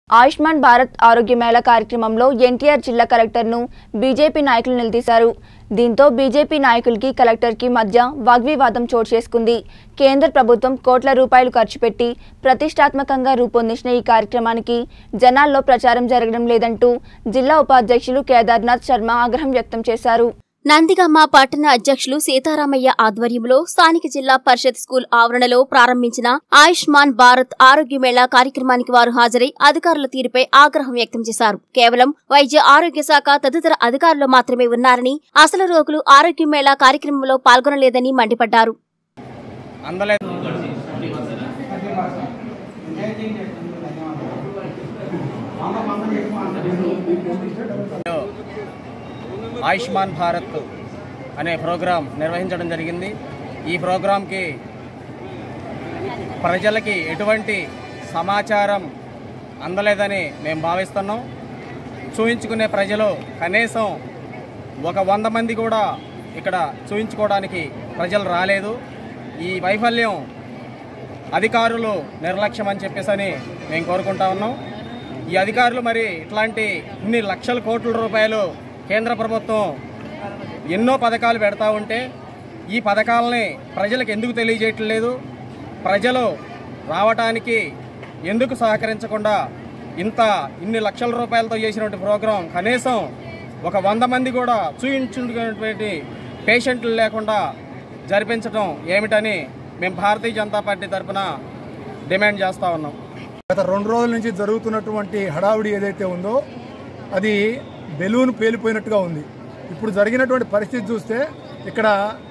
ఆయుష్మాన్ భారత్ ఆరోగ్య మేళ కార్యక్రమంలో ఎన్టీఆర్ జిల్లా కలెక్టర్ను బీజేపీ నాయకులు నిలదీశారు దీంతో బీజేపీ నాయకులకి కలెక్టర్కి మధ్య వాగ్వివాదం చోటు చేసుకుంది కేంద్ర ప్రభుత్వం కోట్ల రూపాయలు ఖర్చు పెట్టి ప్రతిష్టాత్మకంగా రూపొందించిన ఈ కార్యక్రమానికి జనాల్లో ప్రచారం జరగడం లేదంటూ జిల్లా ఉపాధ్యక్షులు కేదార్నాథ్ శర్మ ఆగ్రహం వ్యక్తం చేశారు నందిగామ పట్టణ అధ్యక్షులు సీతారామయ్య ఆధ్వర్యంలో స్థానిక జిల్లా పరిషత్ స్కూల్ ఆవరణలో ప్రారంభించిన ఆయుష్మాన్ భారత్ ఆరోగ్య మేళా కార్యక్రమానికి వారు హాజరై అధికారుల తీరుపై ఆగ్రహం వ్యక్తం చేశారు కేవలం వైద్య ఆరోగ్య శాఖ తదితర అధికారులు మాత్రమే ఉన్నారని అసలు రోగులు ఆరోగ్య మేళా కార్యక్రమంలో పాల్గొనలేదని మండిపడ్డారు అందలేదు ఆయుష్మాన్ భారత్ అనే ప్రోగ్రాం నిర్వహించడం జరిగింది ఈ ప్రోగ్రాంకి ప్రజలకి ఎటువంటి సమాచారం అందలేదని మేము భావిస్తున్నాం చూయించుకునే ప్రజలు కనీసం ఒక వంద మంది కూడా ఇక్కడ చూయించుకోవడానికి ప్రజలు రాలేదు ఈ వైఫల్యం అధికారులు నిర్లక్ష్యం అని చెప్పేసి అని మేము కోరుకుంటా ఉన్నాం ఈ అధికారులు మరి ఇట్లాంటి ఇన్ని లక్షల కోట్ల రూపాయలు కేంద్ర ప్రభుత్వం ఎన్నో పథకాలు పెడతా ఉంటే ఈ పథకాలని ప్రజలకు ఎందుకు తెలియజేయట్లేదు ప్రజలు రావటానికి ఎందుకు సహకరించకుండా ఇంత ఇన్ని లక్షల రూపాయలతో చేసినటువంటి ప్రోగ్రాం కనీసం ఒక వంద మంది కూడా చూయించుకునేటువంటి పేషెంట్లు లేకుండా జరిపించడం ఏమిటని మేము భారతీయ జనతా పార్టీ తరఫున డిమాండ్ చేస్తూ ఉన్నాం గత రెండు రోజుల నుంచి జరుగుతున్నటువంటి హడావుడి ఏదైతే ఉందో అది బెలూన్ పేలిపోయినట్టుగా ఉంది ఇప్పుడు జరిగినటువంటి పరిస్థితి చూస్తే ఇక్కడ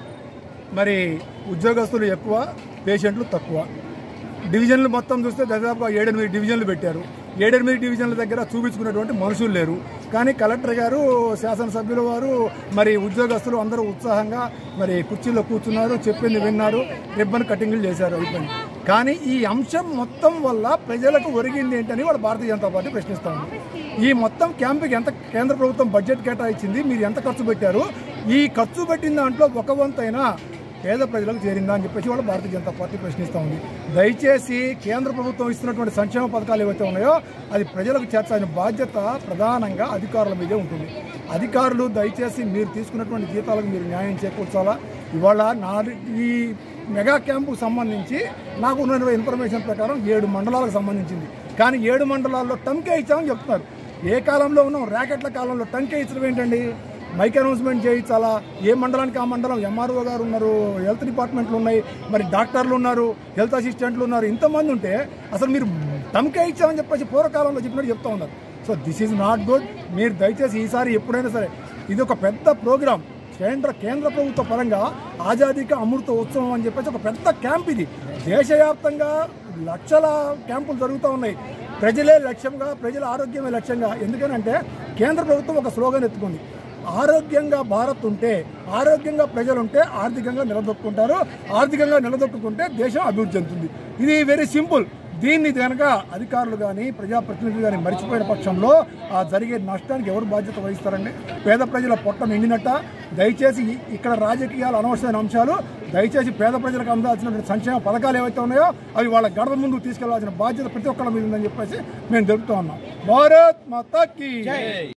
మరి ఉద్యోగస్తులు ఎక్కువ పేషెంట్లు తక్కువ డివిజన్లు మొత్తం చూస్తే దాదాపుగా ఏడెనిమిది డివిజన్లు పెట్టారు ఏడెనిమిది డివిజన్ల దగ్గర చూపించుకున్నటువంటి మనుషులు లేరు కానీ కలెక్టర్ గారు శాసనసభ్యుల వారు మరి ఉద్యోగస్తులు అందరూ ఉత్సాహంగా మరి కుర్చీలో కూర్చున్నారు చెప్పింది విన్నారు రిబ్బన్ కటింగ్లు చేశారు అయిపోయింది కానీ ఈ అంశం మొత్తం వల్ల ప్రజలకు ఒరిగింది ఏంటని వాళ్ళు భారతీయ జనతా పార్టీ ప్రశ్నిస్తా ఉంది ఈ మొత్తం క్యాంపుకి ఎంత కేంద్ర ప్రభుత్వం బడ్జెట్ కేటాయించింది మీరు ఎంత ఖర్చు పెట్టారు ఈ ఖర్చు పెట్టిన దాంట్లో ఒక వంతైనా పేద ప్రజలకు చేరిందా అని చెప్పేసి వాళ్ళు భారతీయ జనతా పార్టీ ప్రశ్నిస్తూ ఉంది దయచేసి కేంద్ర ప్రభుత్వం ఇస్తున్నటువంటి సంక్షేమ పథకాలు ఏవైతే ఉన్నాయో అది ప్రజలకు చేర్చాల్సిన బాధ్యత ప్రధానంగా అధికారుల మీదే ఉంటుంది అధికారులు దయచేసి మీరు తీసుకున్నటువంటి జీతాలకు మీరు న్యాయం చేకూర్చాలా ఇవాళ నా ఈ మెగా క్యాంపుకు సంబంధించి నాకు ఉన్న ఇన్ఫర్మేషన్ ప్రకారం ఏడు మండలాలకు సంబంధించింది కానీ ఏడు మండలాల్లో టంకే ఇచ్చామని చెప్తున్నారు ఏ కాలంలో ఉన్నాం ర్యాకెట్ల కాలంలో టంకే ఇచ్చడం ఏంటండి మైక్ అనౌన్స్మెంట్ చేయించాలా ఏ మండలానికి ఆ మండలం ఎంఆర్ఓ గారు ఉన్నారు హెల్త్ డిపార్ట్మెంట్లు ఉన్నాయి మరి డాక్టర్లు ఉన్నారు హెల్త్ అసిస్టెంట్లు ఉన్నారు ఇంతమంది ఉంటే అసలు మీరు టమ్కే ఇచ్చామని చెప్పేసి పూర్వకాలంలో చెప్పినట్టు చెప్తా ఉన్నారు so this is not good మీరు దయచేసి ఈసారి ఎప్పుడైనా సరే ఇది ఒక పెద్ద ప్రోగ్రామ్ కేంద్ర కేంద్ర ప్రభుత్వ పరంగా ఆజాదీక అమృత ఉత్సవం అని చెప్పేసి ఒక పెద్ద క్యాంప్ ఇది దేశవ్యాప్తంగా లక్షల క్యాంపులు జరుగుతూ ఉన్నాయి ప్రజలే లక్ష్యంగా ప్రజల ఆరోగ్యమే లక్ష్యంగా ఎందుకనంటే కేంద్ర ప్రభుత్వం ఒక స్లోగన్ ఎత్తుకుంది ఆరోగ్యంగా భారత్ ఉంటే ఆరోగ్యంగా ప్రజలు ఉంటే ఆర్థికంగా నిలదొక్కుంటారు ఆర్థికంగా నిలదొక్కుంటే దేశం అభివృద్ధి చెందుతుంది ఇది వెరీ సింపుల్ దీన్ని కనుక అధికారులు కానీ ప్రజాప్రతినిధులు కానీ మర్చిపోయిన పక్షంలో ఆ జరిగే నష్టానికి ఎవరు బాధ్యత వహిస్తారండి పేద ప్రజల పొట్ట నిండినట్ట దయచేసి ఇక్కడ రాజకీయాలు అనవసరమైన అంశాలు దయచేసి పేద ప్రజలకు అందాల్సినటువంటి సంక్షేమ పథకాలు ఏవైతే ఉన్నాయో అవి వాళ్ళ గడప ముందుకు తీసుకెళ్లాల్సిన బాధ్యత ప్రతి ఒక్కళ్ళ మీద ఉందని చెప్పేసి మేము తెలుపుతూ ఉన్నాం భారత్ మాతాకి